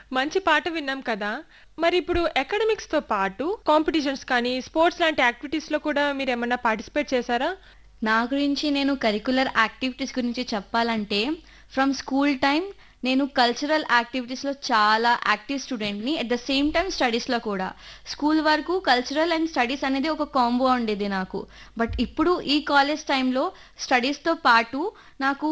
మంచి పాట విన్నాం కదా మరి ఇప్పుడు అకాడమిక్స్ తో పాటు కాంపిటీషన్స్ కానీ స్పోర్ట్స్ లాంటి యాక్టివిటీస్ లో కూడా మీరు ఏమన్నా పార్టిసిపేట్ చేశారా నా గురించి నేను కరికులర్ యాక్టివిటీస్ గురించి చెప్పాలంటే ఫ్రమ్ స్కూల్ టైం నేను కల్చరల్ యాక్టివిటీస్లో చాలా యాక్టివ్ స్టూడెంట్ని అట్ ద సేమ్ టైం స్టడీస్లో కూడా స్కూల్ వరకు కల్చరల్ అండ్ స్టడీస్ అనేది ఒక కాంబో ఉండేది నాకు బట్ ఇప్పుడు ఈ కాలేజ్ టైంలో స్టడీస్తో పాటు నాకు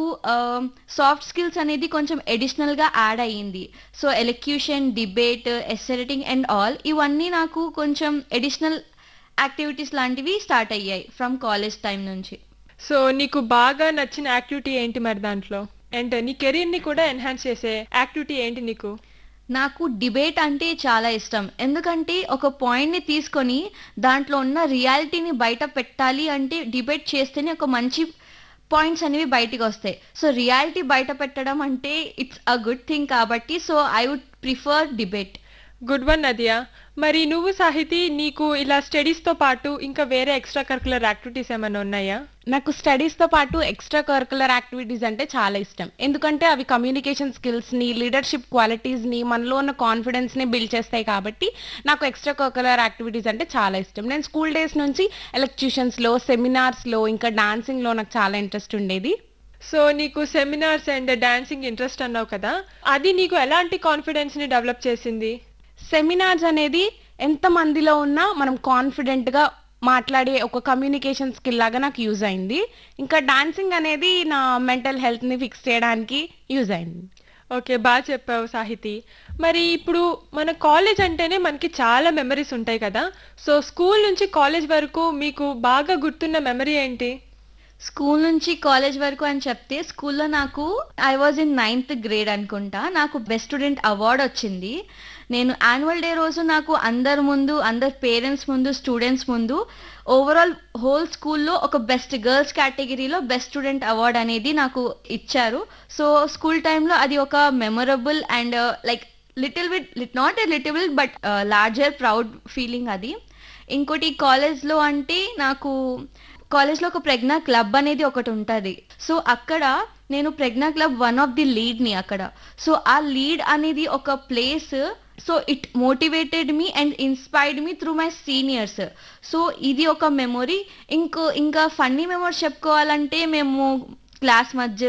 సాఫ్ట్ స్కిల్స్ అనేది కొంచెం ఎడిషనల్గా యాడ్ అయ్యింది so elocution debate essay writing and all ఇవన్నీ నాకు కొంచెం ఎడిషనల్ యాక్టివిటీస్ లాంటివి స్టార్ట్ అయ్యాయి ఫ్రమ్ కాలేజ్ టైం నుంచి సో నీకు బాగా నచ్చిన యాక్టివిటీ ఏంటి మరి దాంట్లో అండ్ నీ కెరీర్ ని కూడా ఎన్హాన్స్ చేసే యాక్టివిటీ ఏంటి నీకు నాకు డిబేట్ అంటే చాలా ఇష్టం ఎందుకంటే ఒక పాయింట్ని తీసుకొని దాంట్లో ఉన్న రియాలిటీని బయట పెట్టాలి అంటే డిబేట్ చేస్తేనే ఒక మంచి పాయింట్స్ అనేవి బయటికి వస్తాయి సో రియాలిటీ బయట పెట్టడం అంటే ఇట్స్ అ గుడ్ థింగ్ కాబట్టి so I would prefer debate good one Nadia మరి నువ్వు సాహితి నీకు ఇలా స్టడీస్ తో పాటు ఇంకా వేరే ఎక్స్ట్రా కరికులర్ యాక్టివిటీస్ ఏమైనా ఉన్నాయా నాకు స్టడీస్తో పాటు ఎక్స్ట్రా కరికులర్ యాక్టివిటీస్ అంటే చాలా ఇష్టం ఎందుకంటే అవి కమ్యూనికేషన్ స్కిల్స్ని లీడర్షిప్ క్వాలిటీస్ని మనలో ఉన్న కాన్ఫిడెన్స్ని బిల్డ్ చేస్తాయి కాబట్టి నాకు ఎక్స్ట్రా కరికులర్ యాక్టివిటీస్ అంటే చాలా ఇష్టం నేను స్కూల్ డేస్ నుంచి ఎలక్ట్యూషన్స్లో సెమినార్స్లో ఇంకా డాన్సింగ్లో నాకు చాలా ఇంట్రెస్ట్ ఉండేది సో నీకు సెమినార్స్ అండ్ డాన్సింగ్ ఇంట్రెస్ట్ అన్నావు కదా అది నీకు ఎలాంటి కాన్ఫిడెన్స్ ని డెవలప్ చేసింది సెమినార్స్ అనేది ఎంత మందిలో ఉన్నా మనం కాన్ఫిడెంట్గా మాట్లాడే ఒక కమ్యూనికేషన్ స్కిల్ లాగా నాకు యూజ్ అయింది ఇంకా డాన్సింగ్ అనేది నా మెంటల్ హెల్త్ని ఫిక్స్ చేయడానికి యూజ్ అయింది ఓకే బాగా చెప్పావు సాహితి మరి ఇప్పుడు మన కాలేజ్ అంటేనే మనకి చాలా మెమరీస్ ఉంటాయి కదా సో స్కూల్ నుంచి కాలేజ్ వరకు మీకు బాగా గుర్తున్న మెమరీ ఏంటి స్కూల్ నుంచి కాలేజ్ వరకు అని చెప్తే స్కూల్లో నాకు I was in ninth grade అనుకుంటా నాకు బెస్ట్ స్టూడెంట్ అవార్డ్ వచ్చింది నేను యాన్యువల్ డే రోజు నాకు అందరి ముందు అందరి పేరెంట్స్ ముందు స్టూడెంట్స్ ముందు ఓవరాల్ హోల్ స్కూల్లో ఒక బెస్ట్ గర్ల్స్ కేటగిరీలో బెస్ట్ స్టూడెంట్ అవార్డ్ అనేది నాకు ఇచ్చారు సో స్కూల్ టైంలో అది ఒక memorable and like little bit lit not a little bit but larger proud feeling అది ఇంకోటి కాలేజ్లో అంటే నాకు కాలేజ్లో ఒక ప్రజ్ఞా క్లబ్ అనేది ఒకటి ఉంటుంది సో అక్కడ నేను Pragna club one of the లీడ్ని అక్కడ సో ఆ లీడ్ అనేది ఒక place so it motivated me and inspired me through my seniors so ఇది ఒక మెమొరీ ఇంకో ఇంకా ఫన్నీ మెమొరీస్ చెప్పుకోవాలంటే మేము క్లాస్ మధ్య